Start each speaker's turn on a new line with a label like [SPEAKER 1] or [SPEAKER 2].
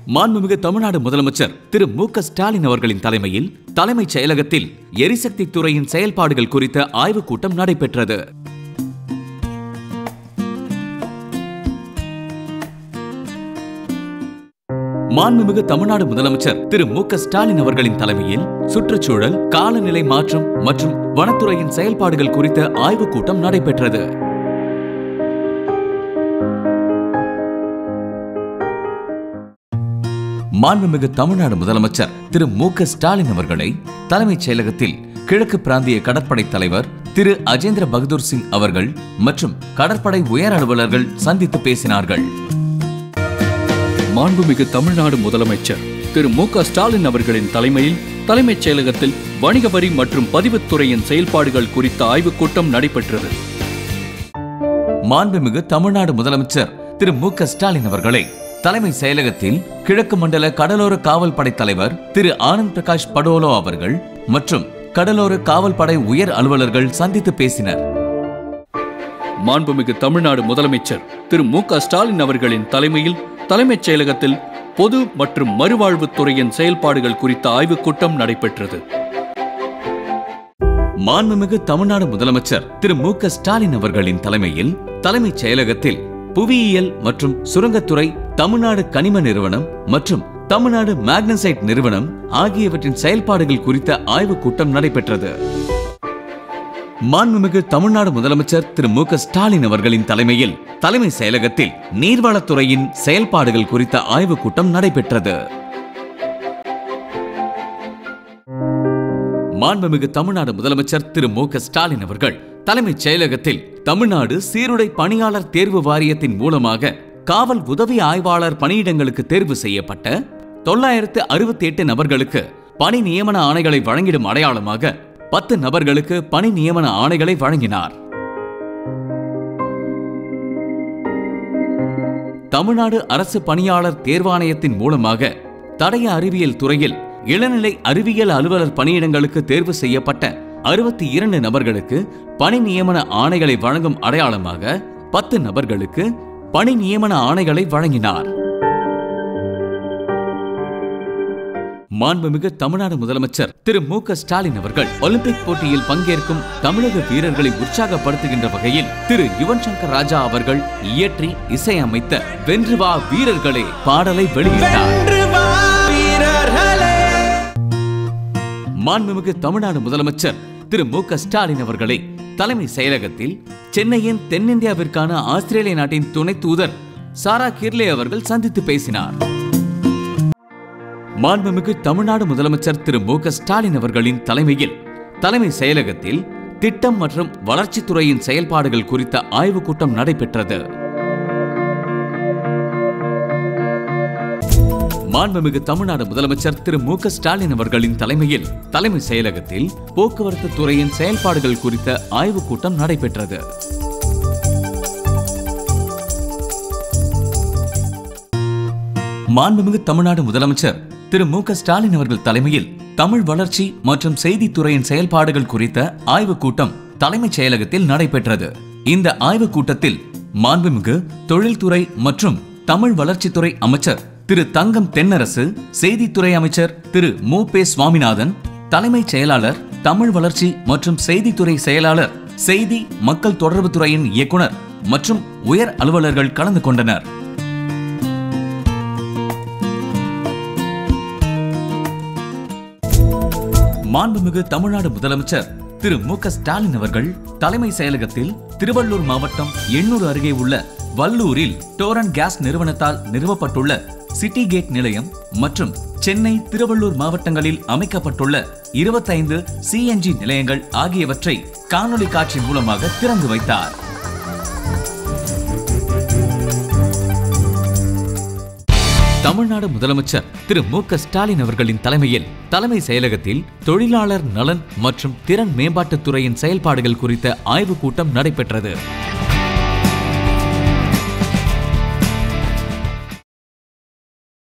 [SPEAKER 1] மாண்புமிகு தமிழ்நாடு முதலமைச்சர் திரு மு க ஸ்டாலின் அவர்களின் தலைமையில் தலைமைச் செயலகத்தில் எரிசக்தி துறையின் செயல்பாடுகள் குறித்த ஆய்வுக் கூட்டம் நடைபெற்றது மாண்புமிகு தமிழ்நாடு முதலமைச்சர் திரு மு க ஸ்டாலின் அவர்களின் தலைமையில் சுற்றுச்சூழல் காலநிலை மாற்றம் மற்றும் வனத்துறையின் செயல்பாடுகள் குறித்த ஆய்வுக் கூட்டம் நடைபெற்றது மாண்புமிகு தமிழ்நாடு முதலமைச்சர் திரு மு க ஸ்டாலின் அவர்களை தலைமைச் செயலகத்தில் கிழக்கு பிராந்திய கடற்படை தலைவர் திரு அஜேந்திர பகதூர் சிங் அவர்கள் மற்றும் கடற்படை உயர் அலுவலர்கள் சந்தித்து பேசினார்கள்
[SPEAKER 2] மாண்புமிகு தமிழ்நாடு முதலமைச்சர் திரு மு க ஸ்டாலின் அவர்களின் தலைமையில் தலைமைச் செயலகத்தில் வணிக வரி மற்றும் பதிவுத்துறையின் செயல்பாடுகள் குறித்த ஆய்வுக் கூட்டம் நடைபெற்றது
[SPEAKER 1] மாண்புமிகு தமிழ்நாடு முதலமைச்சர் திரு மு க ஸ்டாலின் அவர்களை தலைமை செயலகத்தில் கிழக்கு மண்டல கடலோர காவல் படை தலைவர் திரு ஆனந்த் பிரகாஷ் படோலோ அவர்கள் மற்றும் கடலோர காவல் படை உயர் அலுவலர்கள் சந்தித்து பேசினர்
[SPEAKER 2] மாண்புமிகு தமிழ்நாடு முதலமைச்சர் திரு மு க ஸ்டாலின் அவர்களின் தலைமையில் தலைமைச் செயலகத்தில் பொது மற்றும் மறுவாழ்வுத் துறையின் செயல்பாடுகள் குறித்த ஆய்வுக் கூட்டம் நடைபெற்றது
[SPEAKER 1] மாண்புமிகு தமிழ்நாடு முதலமைச்சர் திரு மு க ஸ்டாலின் அவர்களின் தலைமையில் தலைமைச் செயலகத்தில் புவியியல் மற்றும் சுரங்கத்துறை தமிழ்நாடு கனிம நிறுவனம் மற்றும் தமிழ்நாடு மேக்னசைட் நிறுவனம் ஆகியவற்றின் செயல்பாடுகள் குறித்த ஆய்வுக் கூட்டம் நடைபெற்றது மாண்புமிகு தமிழ்நாடு முதலமைச்சர் திரு மு க ஸ்டாலின் அவர்களின் தலைமையில் தலைமை செயலகத்தில் நீர்வளத்துறையின் செயல்பாடுகள் குறித்த ஆய்வுக் கூட்டம் நடைபெற்றது மாண்புமிகு தமிழ்நாடு முதலமைச்சர் திரு மு க ஸ்டாலின் அவர்கள் தலைமைச் செயலகத்தில் தமிழ்நாடு சீருடை பணியாளர் தேர்வு வாரியத்தின் மூலமாக காவல் உதவி ஆய்வாளர் பணியிடங்களுக்கு தேர்வு செய்யப்பட்ட தொள்ளாயிரத்து அறுபத்தி எட்டு நபர்களுக்கு பணி நியமன ஆணைகளை வழங்கிடும் அடையாளமாக பத்து நபர்களுக்கு பணி நியமன ஆணைகளை வழங்கினார் தமிழ்நாடு அரசு பணியாளர் தேர்வாணையத்தின் மூலமாக தடய அறிவியல் துறையில் இளநிலை அறிவியல் அலுவலர் பணியிடங்களுக்கு தேர்வு செய்யப்பட்ட அறுபத்தி இரண்டு நபர்களுக்கு பணி நியமன ஆணைகளை வழங்கும் அடையாளமாக பத்து நபர்களுக்கு பணி நியமன ஆணைகளை வழங்கினார் மாண்புமிகு தமிழ்நாடு முதலமைச்சர் திரு மு க ஸ்டாலின் அவர்கள் ஒலிம்பிக் போட்டியில் பங்கேற்கும் தமிழக வீரர்களை உற்சாகப்படுத்துகின்ற வகையில் திரு யுவன் சங்கர் ராஜா அவர்கள் இயற்றி இசையமைத்த வென்று வா வீரர்களே பாடலை வெளியிட்டார் மாண்புமிகு தமிழ்நாடு முதலமைச்சர் திரு மு க ஸ்டாலின் அவர்களை தலைமை செயலகத்தில் சென்னையின் தென்னிந்தியாவிற்கான ஆஸ்திரேலிய நாட்டின் துணை தூதர் சாரா கிர்லே அவர்கள் சந்தித்து பேசினார் மாண்புமிகு தமிழ்நாடு முதலமைச்சர் திரு மு க ஸ்டாலின் அவர்களின் தலைமையில் தலைமை செயலகத்தில் திட்டம் மற்றும் வளர்ச்சித்துறையின் செயல்பாடுகள் குறித்த ஆய்வுக் கூட்டம் நடைபெற்றது மாண்புமிகு தமிழ்நாடு முதலமைச்சர் திரு மு க ஸ்டாலின் அவர்களின் தலைமையில் தலைமை செயலகத்தில் போக்குவரத்து துறையின் செயல்பாடுகள் குறித்த ஆய்வுக் கூட்டம் நடைபெற்றது மாண்புமிகு தமிழ்நாடு முதலமைச்சர் திரு மு க ஸ்டாலின் அவர்கள் தலைமையில் தமிழ் வளர்ச்சி மற்றும் செய்தித்துறையின் செயல்பாடுகள் குறித்த ஆய்வுக் கூட்டம் தலைமைச் செயலகத்தில் நடைபெற்றது இந்த ஆய்வுக் கூட்டத்தில் மாண்புமிகு தொழில்துறை மற்றும் தமிழ் வளர்ச்சித்துறை அமைச்சர் திரு தங்கம் தென்னரசு செய்தித்துறை அமைச்சர் திரு மு பே சுவாமிநாதன் தலைமைச் செயலாளர் தமிழ் வளர்ச்சி மற்றும் செய்தித்துறை செயலாளர் செய்தி மக்கள் தொடர்புத்துறையின் இயக்குனர் மற்றும் உயர் அலுவலர்கள் கலந்து கொண்டனர் மாண்புமிகு தமிழ்நாடு முதலமைச்சர் திரு மு க ஸ்டாலின் அவர்கள் தலைமை செயலகத்தில் திருவள்ளூர் மாவட்டம் எண்ணூர் அருகே உள்ள வல்லூரில் டோரன் கேஸ் நிறுவனத்தால் நிறுவப்பட்டுள்ள சிட்டி கேட் நிலையம் மற்றும் சென்னை திருவள்ளூர் மாவட்டங்களில் அமைக்கப்பட்டுள்ள இருபத்தைந்து சிஎன்ஜி நிலையங்கள் ஆகியவற்றை காணொலி காட்சி மூலமாக திறந்து வைத்தார் தமிழ்நாடு முதலமைச்சர் திரு மு க ஸ்டாலின் அவர்களின் தலைமையில் தலைமை செயலகத்தில் தொழிலாளர் நலன் மற்றும் திறன் மேம்பாட்டுத் துறையின் செயல்பாடுகள் குறித்த ஆய்வுக் கூட்டம் நடைபெற்றது